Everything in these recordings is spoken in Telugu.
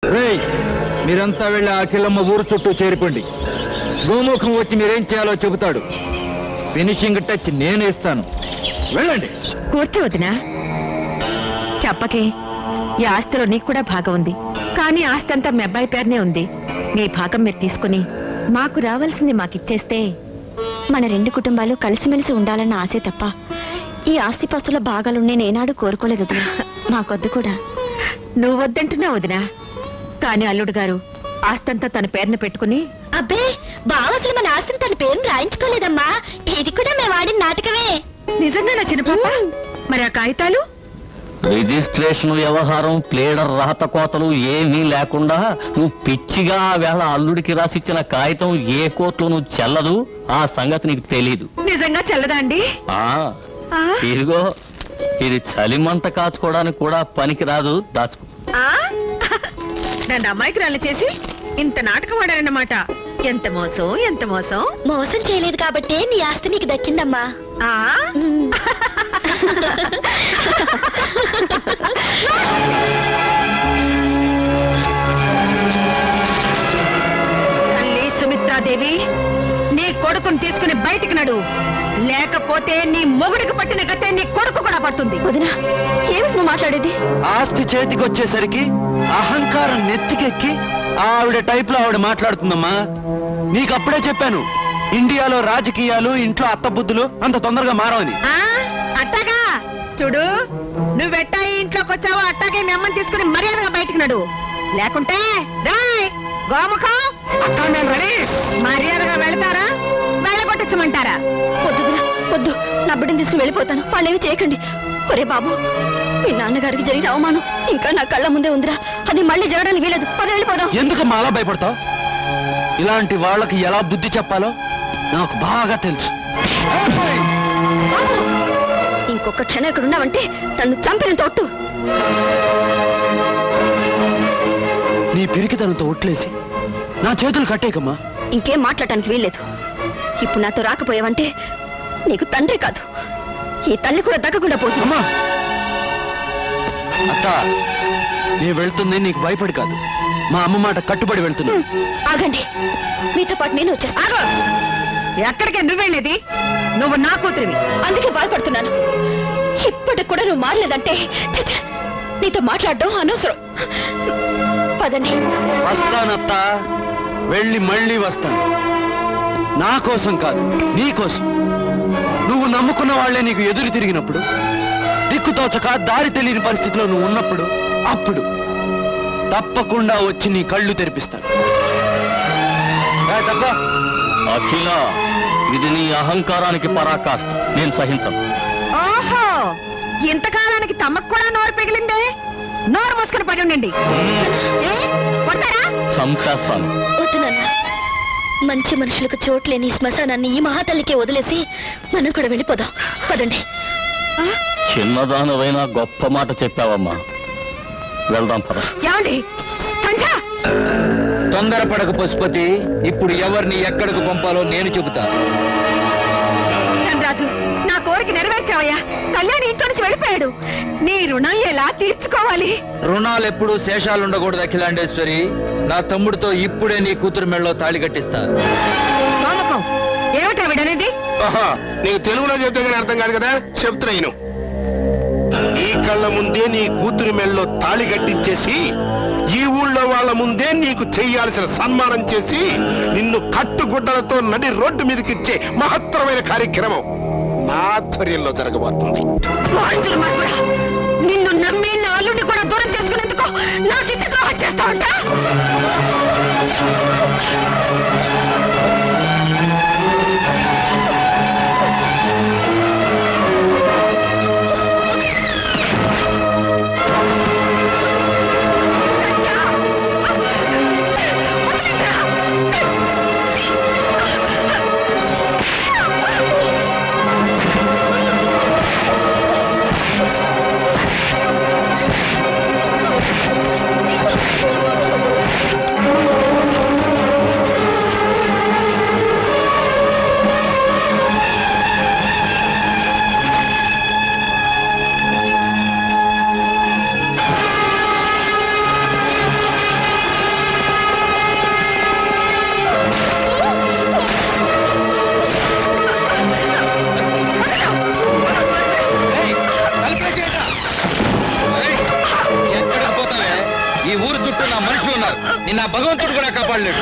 రేయ్ మీరంతా వెళ్ళి ఆ కిల్లమ్మ ఊరు చుట్టూ చేరిపోండి గోముఖం వచ్చి మీరేం చేయాలో చెబుతాడు ఫినిషింగ్ టచ్ నేను ఇస్తాను వెళ్ళండి కూర్చోవద్దునా చెప్పకే ఈ ఆస్తిలో నీకు కూడా భాగం ఉంది కానీ ఆస్తి అంతా మీ అబ్బాయి పేరునే ఉంది మీ భాగం మీరు తీసుకుని మాకు రావాల్సింది మాకిచ్చేస్తే మన రెండు కుటుంబాలు కలిసిమెలిసి ఉండాలన్న ఆశే తప్ప ఈ ఆస్తిపాస్తుల భాగాలు నేను ఏనాడు కోరుకోలేదు వదినా. మాకొద్దు కూడా నువ్వు వద్దంటున్నావు వదినా కానీ అల్లుడు గారు ఆస్తంతా తన పేరున పెట్టుకుని అబ్బే బావ అసలు మన ఆస్తిని తన పేరును రాయించుకోలేదమ్మా ఇది కూడా మేము ఆడిన నాటకమే నిజంగా నా చిన్న పాప మరి ఆ కాగితాలు రిజిస్ట్రేషన్ వ్యవహారం ప్లేడర్ రాత కోతలు ఏమీ లేకుండా నువ్వు పిచ్చిగా ఆ వేళ అల్లుడికి రాసిచ్చిన కాగితం ఏ కోర్టులోనూ చెల్లదు ఆ సంగతి నీకు తెలీదు నిజంగా చెల్లదా అండి ఆ ఆ? ఇదిగో ఇది చలిమంట కాచుకోవడానికి కూడా పనికిరాదు దాచుకో ఆ? నన్ను అమాయకురాలు చేసి ఇంత నాటకం ఆడారన్నమాట ఎంత మోసం ఎంత మోసం మోసం చేయలేదు కాబట్టి నీ ఆస్తి నీకు దక్కిందమ్మా ఆ తల్లి సుమిత్రాదేవి నీ కొడుకుని తీసుకుని బయటికి నడు లేకపోతే నీ మొగుడికి పట్టిన గతే నీ కొడుకు కూడా పడుతుంది వదినా ఏమిటి నువ్వు మాట్లాడేది ఆస్తి చేతికి వచ్చేసరికి అహంకారం నెత్తికెక్కి ఆవిడ టైప్ లో ఆవిడ మాట్లాడుతుందమ్మా నీకు అప్పుడే చెప్పాను ఇండియాలో రాజకీయాలు ఇంట్లో అత్తబుద్ధులు అంత తొందరగా మారవని ఆ అట్టాగా చూడు నువ్వెట్టా ఈ ఇంట్లోకి వచ్చావో అట్టాగే మీ అమ్మని తీసుకుని మర్యాదగా బయటికి నడు లేకుంటే రాయ్ గోముఖం మర్యాదగా వెళతారా వెళ్ళగొట్టించమంటారా వద్దు వదినా, వద్దు నా బిడ్డను తీసుకుని వెళ్ళిపోతాను వాళ్ళేమి చేయకండి ఒరే బాబు మీ నాన్నగారికి జరిగిన అవమానం ఇంకా నా కళ్ళ ముందే ఉందిరా అది మళ్ళీ జరగడానికి వీలేదు పద వెళ్ళిపోదాం ఎందుకమ్మా అలా భయపడతావు ఇలాంటి వాళ్ళకి ఎలా బుద్ధి చెప్పాలో నాకు బాగా తెలుసు ఇంకొక క్షణం ఇక్కడ ఉన్నావంటే నన్ను చంపినంత ఒట్టు నీ పిరికితనంతో ఒట్లేసి నా చేతులు కట్టేకమ్మా ఇంకేం మాట్లాడటానికి వీల్లేదు ఇప్పుడు నాతో రాకపోయావంటే నీకు తండ్రి కాదు ఈ తల్లి కూడా దక్కకుండా పోతుంది అమ్మా అత్త నీ వెళ్తుంది నీకు భయపడి కాదు మా అమ్మ మాట కట్టుబడి వెళ్తున్నా ఆగండి మీతో పాటు నేను వచ్చేస్తాను ఆగో ఎక్కడికే నువ్వు వెళ్ళేది నువ్వు నా కూతురివి అందుకే బాధపడుతున్నాను ఇప్పటికి కూడా నువ్వు మారలేదంటే ఛ, ఛ, నీతో మాట్లాడడం అనవసరం పదండి వస్తానత్త వెళ్ళి మళ్ళీ వస్తాను నా కోసం కాదు నీ కోసం నువ్వు నమ్ముకున్న వాళ్లే నీకు ఎదురు తిరిగినప్పుడు దిక్కుతోచక దారి తెలియని పరిస్థితిలో నువ్వు ఉన్నప్పుడు అప్పుడు తప్పకుండా వచ్చి నీ కళ్ళు తెరిపిస్తాను ఏ, తప్ప. అఖిల ఇది నీ అహంకారానికి పరాకాష్ట నేను సహించను ఓహో ఇంతకాలానికి తమకు కూడా నోరు పిగిలిందే నోరు మూసుకుని పడి ఉండండి ఏ? కొడతారా చంపేస్తాను వద్దు నాన్న మంచి మనుషులకు చోట్లేని ఈ శ్మశానాన్ని ఈ మహాతల్లికే వదిలేసి మనం కూడా వెళ్ళిపోదాం పదండి చిన్నదానవైనా గొప్ప మాట చెప్పావమ్మా వెళ్దాం పద ఏమండి సంధ్య తొందరపడక పశుపతి ఇప్పుడు ఎవరిని ఎక్కడికి పంపాలో నేను చెబుతా రాజు నా కోరిక నెరవేర్చావయ్యా కళ్యాణి ఇంట్లో నుంచి వెళ్ళిపోయాడు నీ రుణం ఎలా తీర్చుకోవాలి రుణాలు ఎప్పుడు శేషాలు ఉండకూడదు అఖిలాండేశ్వరి నా తమ్ముడితో ఇప్పుడే నీ కూతురు మెళ్ళలో తాళి కట్టిస్తా నమ్మకం ఏమిటా విడనేది ఆహా, నీకు తెలుగులో చెప్తే కానీ అర్థం కాదు కదా చెప్తున్నా నేను ఈ కళ్ళ ముందే నీ కూతురి మెళ్ళలో తాళి కట్టించేసి ఈ ఊళ్ళో వాళ్ళ ముందే నీకు చెయ్యాల్సిన సన్మానం చేసి నిన్ను కట్టుగుడ్డలతో నడి రోడ్డు మీదకిచ్చే మహత్తరమైన కార్యక్రమం నా ఆధ్వర్యంలో జరగబోతుంది వాయిద్యులు మాట్లాడ నిన్ను నమ్మి నా అల్లుడిని కూడా దూరం చేసుకునేందుకు నాకు ఇంత ద్రోహం చేస్తావంట ఆ ఊరు చుట్టూ నా మనుషులు ఉన్నారు నిన్న ఆ భగవంతుడు కూడా కాపాడలేడు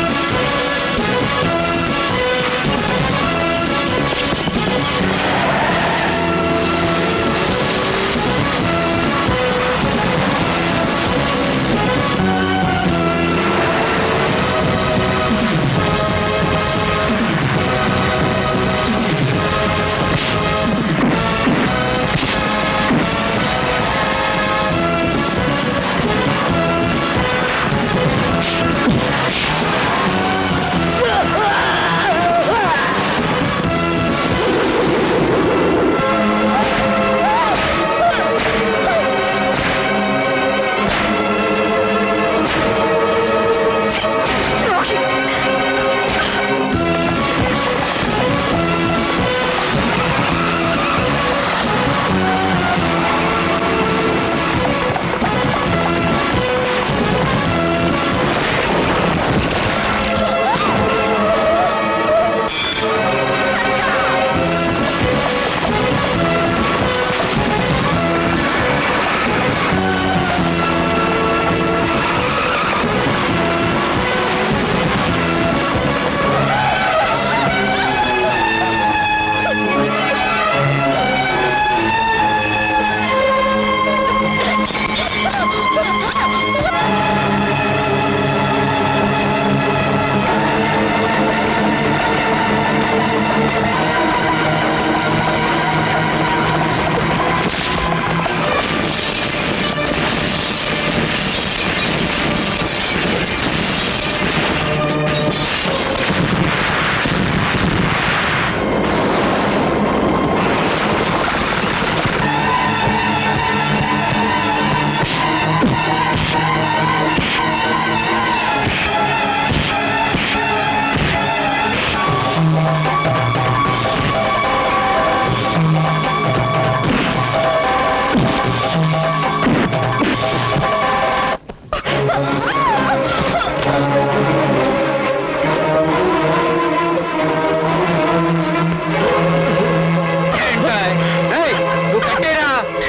నువ్వు కట్టేరా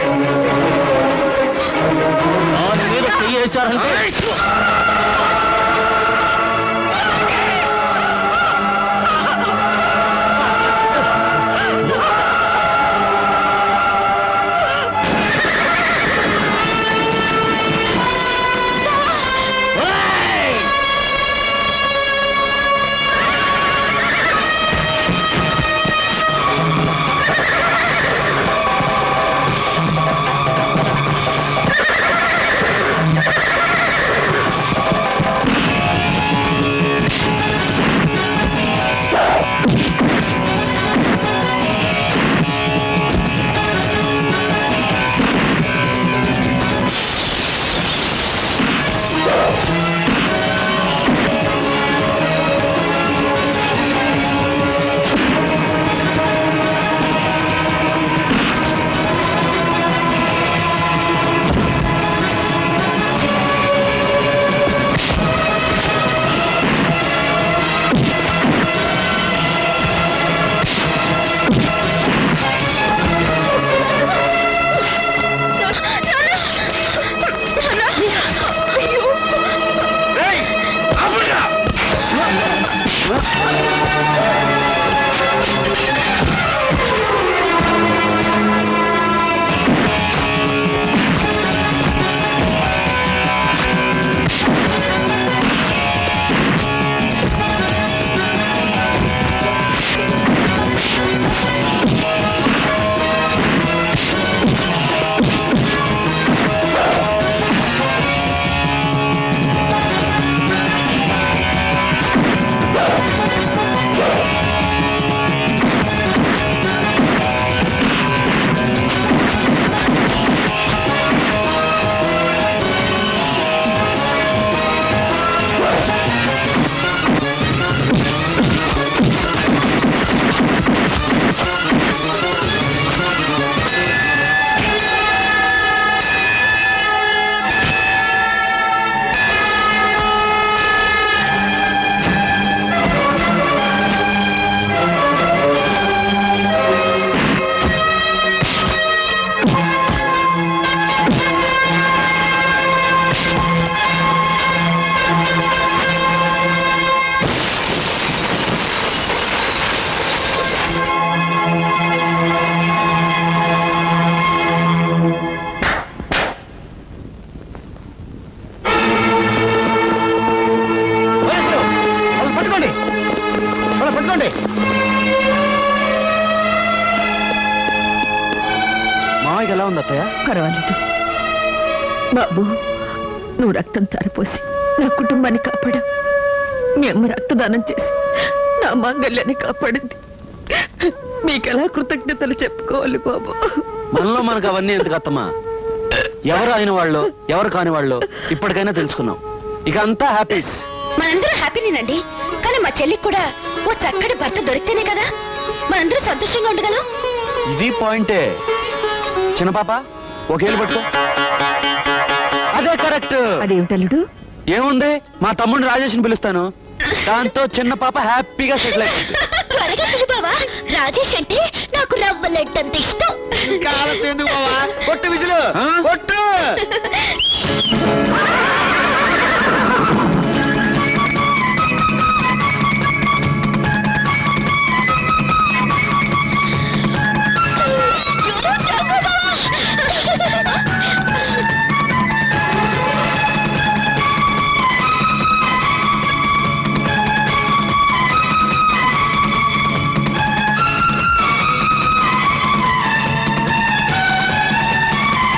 దాని మీద చెయ్యేశారంటే ఆ పట్టుకోండి మామయ్యకి ఎలా ఉంది అత్తయ్య పర్వాలేదు బాబు నువ్వు రక్తం తారిపోసి నా కుటుంబాన్ని కాపాడా మీ అమ్మ రక్తదానం చేసి నా మాంగళ్యాన్ని కాపాడింది మీకెలా కృతజ్ఞతలు చెప్పుకోవాలి బాబు మనలో మనకు అవన్నీ ఎందుకు అత్తమ్మా ఎవరు అయిన వాళ్ళు ఎవరు కాని వాళ్ళు ఇప్పటికైనా తెలుసుకున్నాం ఇక అంతా హ్యాపీస్ మనందరూ హ్యాపీనేనండి కానీ మా చెల్లికి కూడా ఓ చక్కటి భర్త దొరికితేనే కదా మనందరూ సంతోషంగా ఉండగలం ఇది పాయింటే చిన్న పాప ఒకేళ్ళు పట్టుకో అదే కరెక్ట్ అదేమిటల్లుడు ఏముంది మా తమ్ముడిని రాజేష్ని పిలుస్తాను దాంతో చిన్న పాప హ్యాపీగా సెటిల్ అయిపోతుంది త్వరగా పిలు బావా రాజేష్ అంటే నాకు రవ్వలెట్టంత ఇష్టం ఇంకా ఆలస్యం ఎందుకు బావా కొట్టు విజులు ఆ? కొట్టు